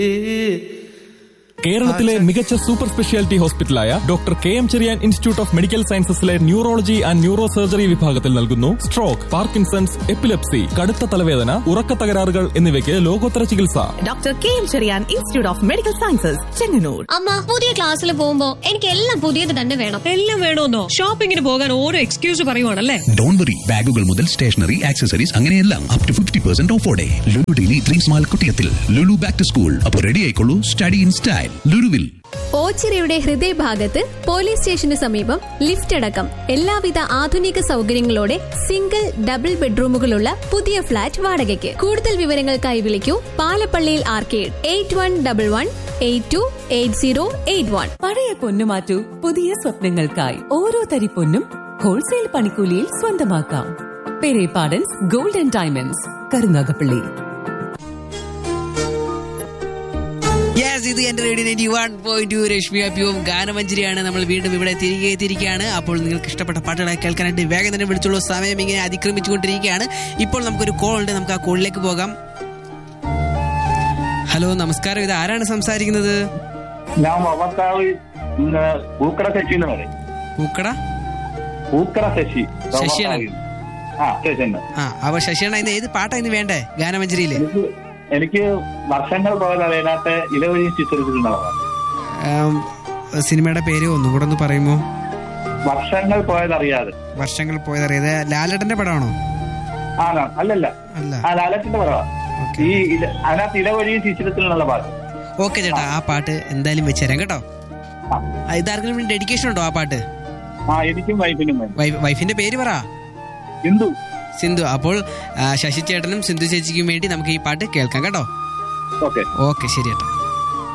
കേരളത്തിലെ മികച്ച super speciality ഹോസ്പിറ്റലായ doctor K M Cherian institute of medical സയൻസസിലെ ന്യൂറോളജി ആൻഡ് ന്യൂറോ സർജറി വിഭാഗത്തിൽ നൽകുന്നു സ്ട്രോക്ക് പാർക്കിൻസൺസ് എപ്പിലെപ്സി കടുത്ത തലവേദന ഉറക്ക തകരാറുകൾ എന്നിവയ്ക്ക് ലോകോത്തര ചികിത്സ doctor K M Cherian institute of medical sciences Chengannur അമ്മ പുതിയ ക്ലാസ്സിൽ പോകുമ്പോ എനിക്ക് എല്ലാം പുതിയത് തന്നെ വേണം എല്ലാം വേണമെന്നോ ഷോപ്പിങ്ങിന് പോകാൻ ഓരോ എക്സ്ക്യൂസ് പറയുവാണല്ലേ ഡോൺ വറി ബാഗുകൾ മുതൽ സ്റ്റേഷനറി ആക്സസറീസ് അങ്ങനെയെല്ലാം അപ് ടു ഫിഫ്റ്റി പെർസെന്റ് ഓഫോടെ ലുലു ഡെയിലി ത്രീ സ്മാൾ കുട്ടിയത്തിൽ ലുലു ബാക്ക് ടു സ്കൂൾ അപ്പോൾ റെഡി ആയിക്കോളൂ സ്റ്റഡി ഇൻ സ്റ്റൈൽ ലുലുവിൽ ഓച്ചിറയുടെ ഹൃദയഭാഗത്ത് പോലീസ് സ്റ്റേഷന് സമീപം ലിഫ്റ്റ് അടക്കം എല്ലാവിധ ആധുനിക സൗകര്യങ്ങളോടെ സിംഗിൾ ഡബിൾ ബെഡ്റൂമുകളുള്ള പുതിയ ഫ്ളാറ്റ് വാടകയ്ക്ക് കൂടുതൽ വിവരങ്ങൾക്കായി വിളിക്കൂ പാലപ്പള്ളിയിൽ arcade eight one double one eight two eight zero eight one പഴയ പൊന്നു മാറ്റൂ പുതിയ സ്വപ്നങ്ങൾക്കായി ഓരോ തരി പൊന്നും ഹോൾസെയിൽ പണിക്കൂലിയിൽ സ്വന്തമാക്കാം Perepadans gold and diamonds Karunagappally yes ഇത് എന്റെ radio ninety one point two Reshmi അപ്യവും ഗാനമഞ്ജരിയാണ് നമ്മൾ വീണ്ടും ഇവിടെ തിരികെ എത്തിയിരിക്കുകയാണ് അപ്പോൾ നിങ്ങൾക്ക് ഇഷ്ടപ്പെട്ട പാട്ടുകളെ കേൾക്കാനായിട്ട് വേഗം തന്നെ വിളിച്ചുള്ളൂ സമയം ഇങ്ങനെ അതിക്രമിച്ചുകൊണ്ടിരിക്കുകയാണ് ഇപ്പോൾ നമുക്കൊരു കോൾ ഉണ്ട് നമുക്ക് ആ കോളിലേക്ക് പോകാം ഹലോ നമസ്കാരം ഇത് ആരാണ് സംസാരിക്കുന്നത് ഞാൻ മമത്താവ് ഇന്ന് പൂക്കട ശശി എന്ന് പറയും പൂക്കട പൂക്കട ശശി ശശിയാണ്. ആ ശശി തന്നെ ആ അപ്പൊ ശശിയണ്ണ ഇന്ന് ഏത് പാട്ടാ ഇന്ന് വേണ്ടേ ഗാനമഞ്ജരിയില് എനിക്ക് എനിക്ക് വർഷങ്ങൾ പോലെ അതിനകത്ത് ഇലവഴി ചിത്രത്തിലുള്ളതാണ് ആം, സിനിമയുടെ പേര് ഒന്നും കൂടെ ഒന്ന് പറയുമോ വർഷങ്ങൾ പോയതറിയാതെ വർഷങ്ങൾ പോയതറിയത് ലാലേട്ടന്റെ പടമാണോ ആണോ അല്ലല്ല അല്ല ആ ലാലത്തിന്റെ പടവാ ഓക്കെ ഈ ഇല- അതിനകത്ത് ഇലവഴി ചിത്രത്തിലുള്ള പാട്ട് ഓക്കെ ചേട്ടാ ആ പാട്ട് എന്തായാലും വെച്ചുതരാം കേട്ടോ ആ. ആ, ഇതാർക്കെങ്കിലും ഡെഡിക്കേഷൻ ഉണ്ടോ ആ പാട്ട് ആ എനിക്കും വൈഫിനും വേണ്ടി വൈഫ്- വൈഫിന്റെ പേര് പറ ഹിന്ദു സിന്ധു അപ്പോൾ ആ, ശശി ചേട്ടനും സിന്ധു ചേച്ചിക്കും വേണ്ടി നമുക്ക് ഈ പാട്ട് കേൾക്കാം കേട്ടോ ഓക്കെ ഓക്കെ ശരി ചേട്ടാ